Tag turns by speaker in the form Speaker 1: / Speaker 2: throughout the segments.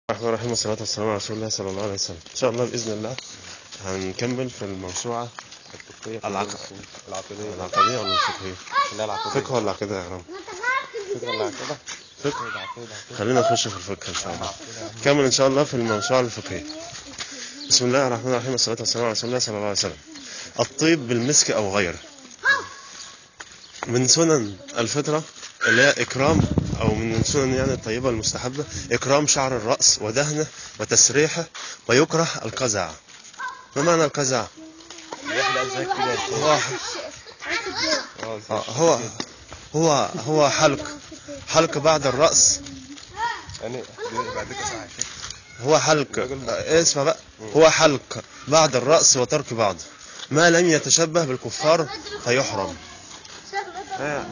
Speaker 1: الرحمن الرحيم والصلاة والسلام على رسول الله صلى الله عليه وسلم إن شاء الله بإذن الله هنكمل في الموسوعة
Speaker 2: الفقهية
Speaker 1: العق-
Speaker 2: العقدية
Speaker 1: العقدية ولا الفقهية؟
Speaker 2: لا العقدية
Speaker 1: فقه ولا عقيدة يا رب؟
Speaker 2: فكرة العقيدة
Speaker 1: فقه
Speaker 2: العقيدة
Speaker 1: خلينا نخش في الفقه إن شاء الله نكمل إن شاء الله في الموسوعة الفقهية بسم الله الرحمن الرحيم والصلاة والسلام على رسول الله صلى الله عليه وسلم الطيب بالمسك أو غيره من سنن الفطرة اللي هي إكرام أو من السنن يعني الطيبة المستحبة إكرام شعر الرأس ودهنه وتسريحه ويكره القزع ما معنى القزع؟
Speaker 2: يحلق زي كده
Speaker 1: هو
Speaker 2: اه
Speaker 1: آه، هو هو هو حلق حلق بعد الرأس
Speaker 2: يعني بعد كده ساعة كده
Speaker 1: هو حلق آه، اسمع بقى هو حلق بعد الرأس وترك بعض ما لم يتشبه بالكفار فيحرم آه.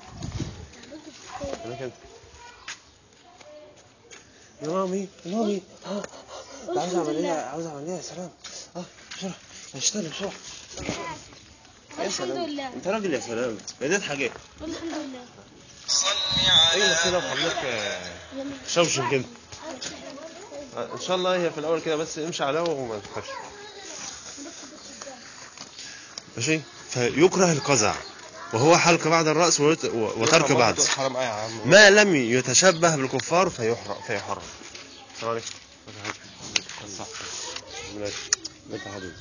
Speaker 1: يا مامي يا مامي آه، آه، عاوز عملية عاوز عملية يا سلام اه بسرعة اشتغل بسرعة يا
Speaker 3: الحمد
Speaker 1: سلام
Speaker 3: لله
Speaker 1: انت راجل يا سلام يا دي حاجة
Speaker 3: الحمد لله
Speaker 1: ايوه كده وخليك آه، شوشن كده آه، ان شاء الله هي في الاول كده بس امشي عليها وما تخافش ماشي فيكره القزع وهو حلق بعد الرأس وت- و- وترك بعض
Speaker 2: حرام ايه يا عم
Speaker 1: ما لم يتشبه بالكفار فيحرم فيحرم السلام عليكم
Speaker 2: صح
Speaker 1: ماشي انت حبيبي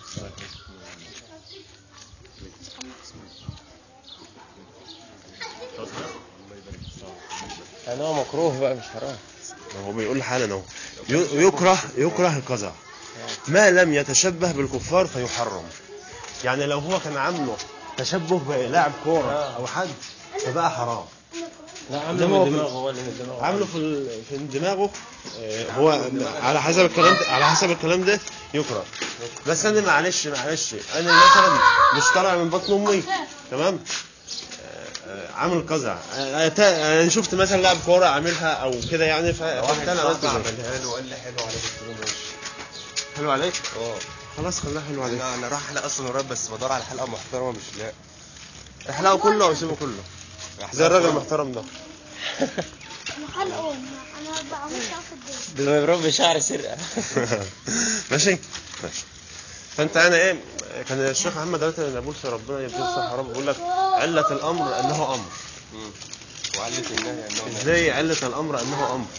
Speaker 2: يعني هو مكروه بقى مش حرام
Speaker 1: هو بيقول حالا اهو ي- يكره يكره القزع ما لم يتشبه بالكفار فيحرم يعني لو هو كان عامله تشبه بلاعب كوره او حد فبقى حرام
Speaker 2: لا
Speaker 1: عامله من
Speaker 2: دماغه هو اللي من دماغه
Speaker 1: عامله في ال- في دماغه آه، هو على حسب الكلام ده على حسب الكلام ده يكره بس انا معلش معلش انا مثلا مش طالع من بطن امي تمام آه، آه، عامل قزع آه، آه، تا- انا شفت مثلا لاعب كوره عاملها او كده يعني ف-
Speaker 2: واحد
Speaker 1: فبالتالي عملت
Speaker 2: صاحبي
Speaker 1: زيه.
Speaker 2: عملها له وقال لي حلو عليك قلت له ماشي
Speaker 1: حلو عليك
Speaker 2: اه
Speaker 1: خلاص خليها حلو عليك
Speaker 2: انا انا رايح احلق اصلا قريب بس بدور على حلقه محترمه مش لاقي
Speaker 1: احلقه كله او سيبه كله زي الراجل المحترم ده
Speaker 3: انا حلقه انا بعمل في الدنيا
Speaker 2: ده ما يربي شعر سرقه
Speaker 1: ماشي ماشي فانت انا ايه كان الشيخ محمد قالت النابلسي ربنا يديه الصحه يا رب بيقول لك عله الامر انه امر
Speaker 2: وعلت النهي انه
Speaker 1: ازاي عله الامر انه امر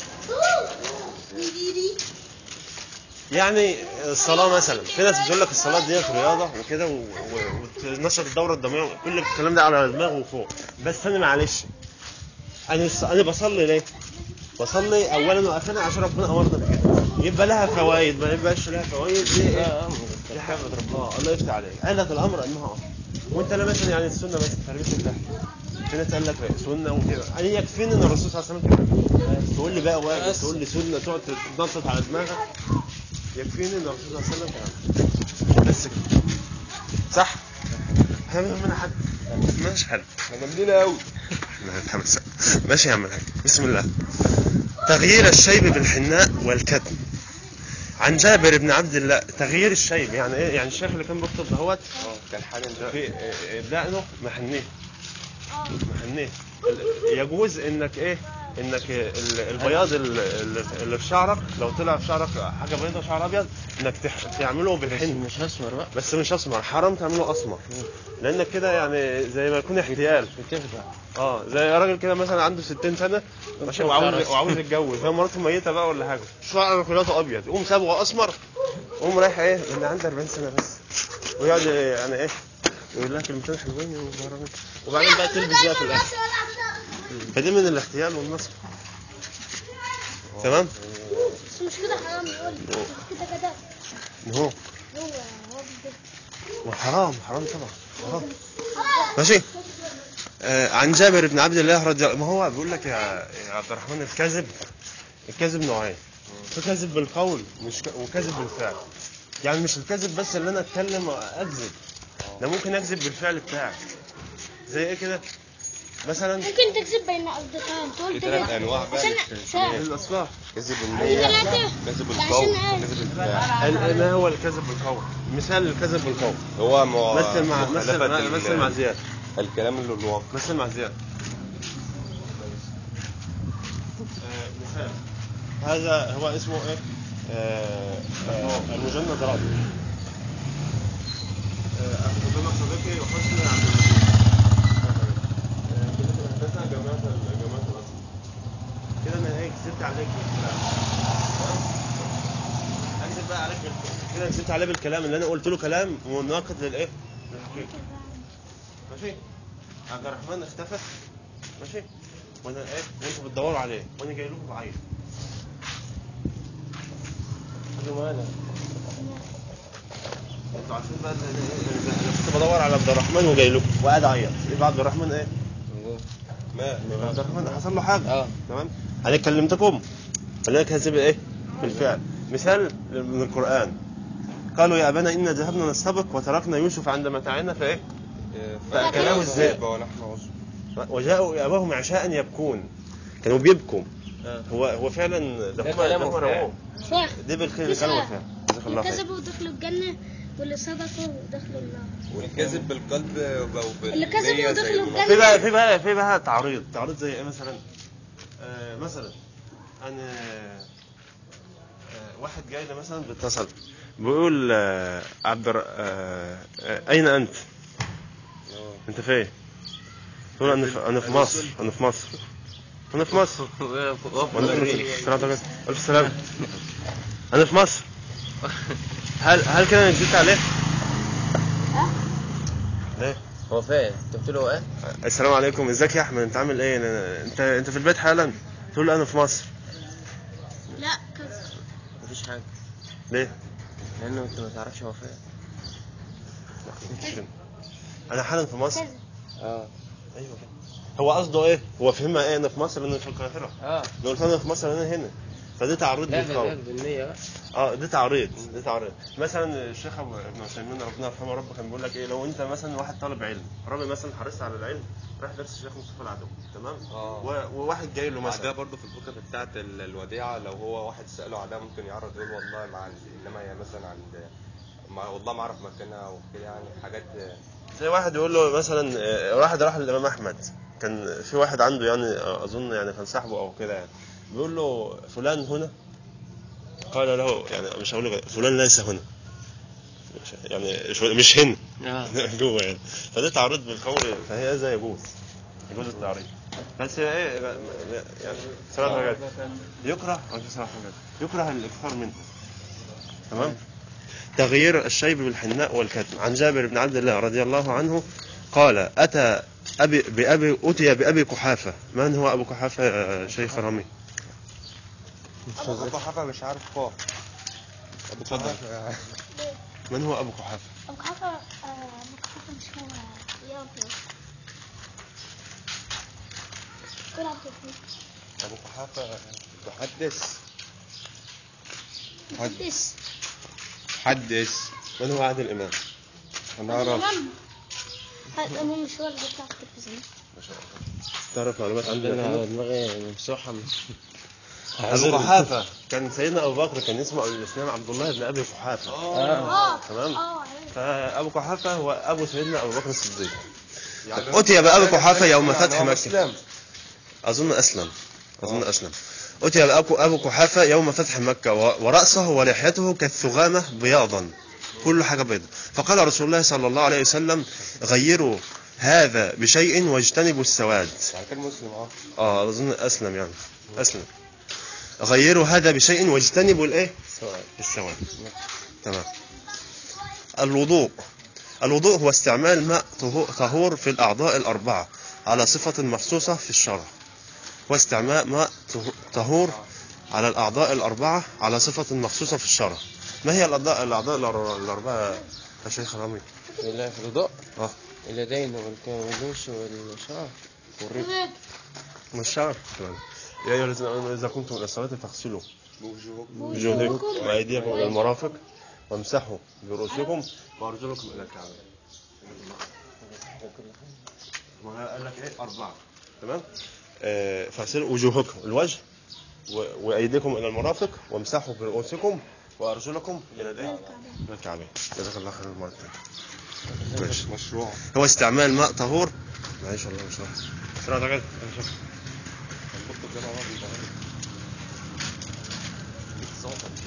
Speaker 1: يعني الصلاه مثلا في ناس بتقول لك الصلاه ديت رياضه وكده و- و- وتنشط الدوره الدمويه كل الكلام ده على دماغه وفوق بس انا معلش انا الص- انا بصلي ليه؟ بصلي اولا واخيرا عشان ربنا امرنا بكده يبقى لها فوائد ما يبقاش لها فوائد دي ايه؟ دي حاجه اه الله يفتح عليك علة الامر انها امر وانت لا مثلا يعني السنه مثلا تربيه الله في ناس قال لك سنه وكده انا يكفيني ان الرسول صلى الله عليه وسلم كده تقول لي بقى واجب تقول لي سنه تقعد تتنطط على دماغك يكفيني ان الرسول صلى الله عليه وسلم كده بس كده صح؟ احنا من حد ماشي حد
Speaker 2: احنا جامدين قوي
Speaker 1: لا الحمد ماشي يا عم الحاج بسم الله تغيير الشيب بالحناء والكتم عن جابر بن عبد الله تغيير الشيب يعني ايه يعني الشيخ اللي كان بيخطب دهوت
Speaker 2: اه كان حالي
Speaker 1: في إيه، دقنه محنيه محنيه ال- يجوز انك ايه انك ال- البياض ال- ال- اللي في شعرك لو طلع في شعرك حاجه بيضاء شعر ابيض انك تح- تعمله بالحن
Speaker 2: مش اسمر بقى
Speaker 1: بس مش اسمر حرام تعمله اسمر لانك كده يعني زي ما يكون احتيال
Speaker 2: بتفضل
Speaker 1: اه زي راجل كده مثلا عنده 60 سنه ماشي وعاوز وعاوز يتجوز هو مراته ميته بقى ولا حاجه شعره كلياته ابيض يقوم صبغه اسمر قوم رايح ايه اللي عنده 40 سنه بس ويقعد يعني ايه يقول لها كلمتين حلوين وبهرمين. وبعدين بقى تلبس بقى في الاخر فدي من الاحتيال والنصب تمام
Speaker 3: بس مش كده حرام يقول مش كده كده
Speaker 1: هو
Speaker 3: هو هو بيجيب.
Speaker 1: وحرام حرام طبعا حرام ماشي آه عن جابر بن عبد الله رضي الله ما هو بيقول لك يا, يا عبد الرحمن الكذب الكذب نوعين في كذب بالقول مش ك... وكذب بالفعل يعني مش الكذب بس اللي انا اتكلم اكذب ده ممكن اكذب بالفعل بتاعي زي ايه كده مثلا
Speaker 3: ممكن تكذب بين اصدقائين تقول
Speaker 2: في ثلاث
Speaker 3: كده
Speaker 2: انواع بقى
Speaker 3: عشان
Speaker 2: للكذب.
Speaker 3: عشان-
Speaker 1: الاصلاح
Speaker 2: كذب
Speaker 3: في
Speaker 2: النية
Speaker 3: ثلاثة
Speaker 2: كذب
Speaker 3: عشان
Speaker 2: القول
Speaker 3: إيه؟
Speaker 2: كذب الفعل
Speaker 1: ال- ما هو الكذب بالقول مثال الكذب بالقول
Speaker 2: هو مع
Speaker 1: مثل مع مثل
Speaker 2: مخالفة
Speaker 1: مع
Speaker 2: ال-
Speaker 1: مثل مع زياد
Speaker 2: الكلام اللي الواقع
Speaker 1: مثل مع زياد مثال هذا هو اسمه ايه آه آه المجند رابط آه اخي قدامك صديقي وحسني عبد المجيد آه، كلية الهندسة جامعة جامعة الأزهر كده انا ايه كسبت عليك بالكلام تمام؟ اكذب بقى عليك بالكلام كده كسبت عليه بالكلام اللي انا قلت له كلام مناقض للايه؟ للحقيقة ماشي؟ عبد الرحمن اختفى ماشي؟ وانا ايه؟ وانتوا بتدوروا عليه وانا جاي لكم بعيط
Speaker 2: حاجة مالك
Speaker 1: انتوا عارفين بقى ان انا أنا كنت بدور على عبد الرحمن وجاي لكم وقاعد اعيط يبقى عبد الرحمن ايه؟
Speaker 2: ما
Speaker 1: يبقى عبد الرحمن حصل له حاجه
Speaker 2: اه
Speaker 1: تمام انا كلمتكم انا كاتب ايه بالفعل مثال من القران قالوا يا ابانا انا ذهبنا نستبق وتركنا يوسف عند متاعنا فايه فأكله الذئب.
Speaker 2: ونحن عصب
Speaker 1: وجاءوا اباهم عشاء يبكون كانوا بيبكوا هو هو فعلا ده
Speaker 2: ده
Speaker 1: هم
Speaker 2: كلام
Speaker 1: ده هم
Speaker 2: وفعل.
Speaker 1: رواه
Speaker 3: شيخ
Speaker 1: دي بالخير اللي كانوا فيها جزاك الله
Speaker 3: اللي
Speaker 1: خير
Speaker 3: كذبوا دخلوا الجنة واللي صدقوا دخلوا النار
Speaker 2: والكذب بالقلب وبالنية
Speaker 3: اللي كذبوا
Speaker 2: زي
Speaker 3: دخلوا
Speaker 2: المنافق.
Speaker 1: في بقى في بقى في بقى تعريض تعريض زي ايه مثلا آه مثلا انا آه واحد جاي لي مثلا بيتصل بيقول آه عبد الر- آه آه اين انت
Speaker 2: آه.
Speaker 1: انت فين يقول انا في انا في مصر انا في مصر انا في مصر وانا في السلام عليكم الف سلامه انا في مصر هل هل كده انا كذبت عليه؟ ليه؟
Speaker 2: هو فين؟ انت قلت له ايه؟
Speaker 1: السلام عليكم ازيك يا احمد انت عامل ايه أنا- انت انت في البيت حالا تقول له انا في مصر
Speaker 3: لا كذب
Speaker 2: مفيش حاجة
Speaker 1: ليه
Speaker 2: لأنه أنت ما تعرفش هو فين
Speaker 1: انا حالا في مصر
Speaker 3: كذب
Speaker 2: اه
Speaker 1: ايوه كده هو قصده ايه هو فهمها ايه انا في مصر انا في القاهره
Speaker 2: اه
Speaker 1: لو قلت انا في مصر انا هنا فدي تعريض
Speaker 2: لا
Speaker 1: بالقول
Speaker 2: بالقلب بالنية بقى
Speaker 1: اه دي تعريض دي تعريض مثلا الشيخ ابو ابن عثيمين ربنا يرحمه رب كان بيقول لك ايه لو انت مثلا واحد طالب علم ربي مثلا حريص على العلم راح درس الشيخ مصطفى العدو تمام
Speaker 2: آه.
Speaker 1: و- وواحد جاي له
Speaker 2: ده
Speaker 1: مثلا
Speaker 2: برضه في الفكرة بتاعت ال- الوديعة لو هو واحد سأله عليها ممكن يعرض يقول والله ما عندي إنما هي مثلا عند ما والله ما أعرف مكانها وكده يعني حاجات
Speaker 1: زي واحد يقول له مثلا آه، واحد راح للامام احمد كان في واحد عنده يعني آه، اظن يعني كان صاحبه او كده يعني بيقول له فلان هنا قال له يعني مش هقول له فلان ليس هنا مش- يعني شو- مش هنا
Speaker 2: اه
Speaker 1: جوه يعني فده تعريض بالقول فهي زي يجوز يجوز التعريض بس ايه يعني صراحه حاجات يكره صراحه حاجات يكره الاكثار منه تمام تغيير الشيب بالحناء والكتم عن جابر بن عبد الله رضي الله عنه قال أتى أبي بأبي أتي بأبي قحافة من هو أبو قحافة يا شيخ رامي
Speaker 2: أبو حفا مش عارف قاف أبو قحافة
Speaker 1: من هو أبو قحافة
Speaker 3: أبو حفا آه، أبو حفا مش هو يابا قول عبد الحميد
Speaker 2: أبو قحافة محدث
Speaker 3: محدث
Speaker 2: حدث
Speaker 1: من هو عادل إمام
Speaker 2: أنا أعرف
Speaker 3: هذا الإمام مش هو اللي بيطلع في التلفزيون
Speaker 1: تعرف معلومات عندنا
Speaker 2: دماغي ممسوحة
Speaker 1: أبو قحافة كان سيدنا أبو بكر كان اسمه أبو الإسلام عبد الله بن أبي قحافة
Speaker 3: اه
Speaker 1: تمام
Speaker 3: اه عرفت.
Speaker 1: فأبو قحافة هو أبو سيدنا أبو بكر الصديق أتي بأبي قحافة يوم فتح مكة أظن أسلم أظن أسلم أتي أبو أبو قحافة يوم فتح مكة و- ورأسه ولحيته كالثغامة بياضا كل حاجة بيضة فقال رسول الله صلى الله عليه وسلم غيروا هذا بشيء واجتنبوا السواد
Speaker 2: يعني كان مسلم اه
Speaker 1: اه أظن أسلم يعني أسلم غيروا هذا بشيء واجتنبوا الإيه
Speaker 2: سؤال
Speaker 1: السواد تمام الوضوء الوضوء هو استعمال ماء طهو- طهور في الأعضاء الأربعة على صفة مخصوصة في الشرع واستعمال ماء طه- طهور على الأعضاء الأربعة على صفة مخصوصة في الشرع ما هي الأعضاء الأعضاء الأر- الأربعة يا شيخ رامي
Speaker 2: لا في الوضوء
Speaker 1: اه
Speaker 2: اليدين والك- والوش والشعر والرجل
Speaker 1: والشعر تمام يا أيها الذين آمنوا إذا كنتم إلى الصلاة فاغسلوا
Speaker 2: وجوهكم
Speaker 1: وجوهكم وأيديكم إلى المرافق وامسحوا برؤوسكم وأرجلكم إلى الكعبين ما هي قال لك ايه أربعة تمام آه، فاغسلوا وجوهكم الوجه و- وأيديكم إلى المرافق وامسحوا برؤوسكم وأرجلكم إلى الإيه؟ إلى الكعبين جزاك الله خير المرة الثانية ماشي.
Speaker 2: مشروع
Speaker 1: هو استعمال ماء طهور معلش والله مش عارف سرعة كده
Speaker 2: الخط الجامعة
Speaker 4: ظبط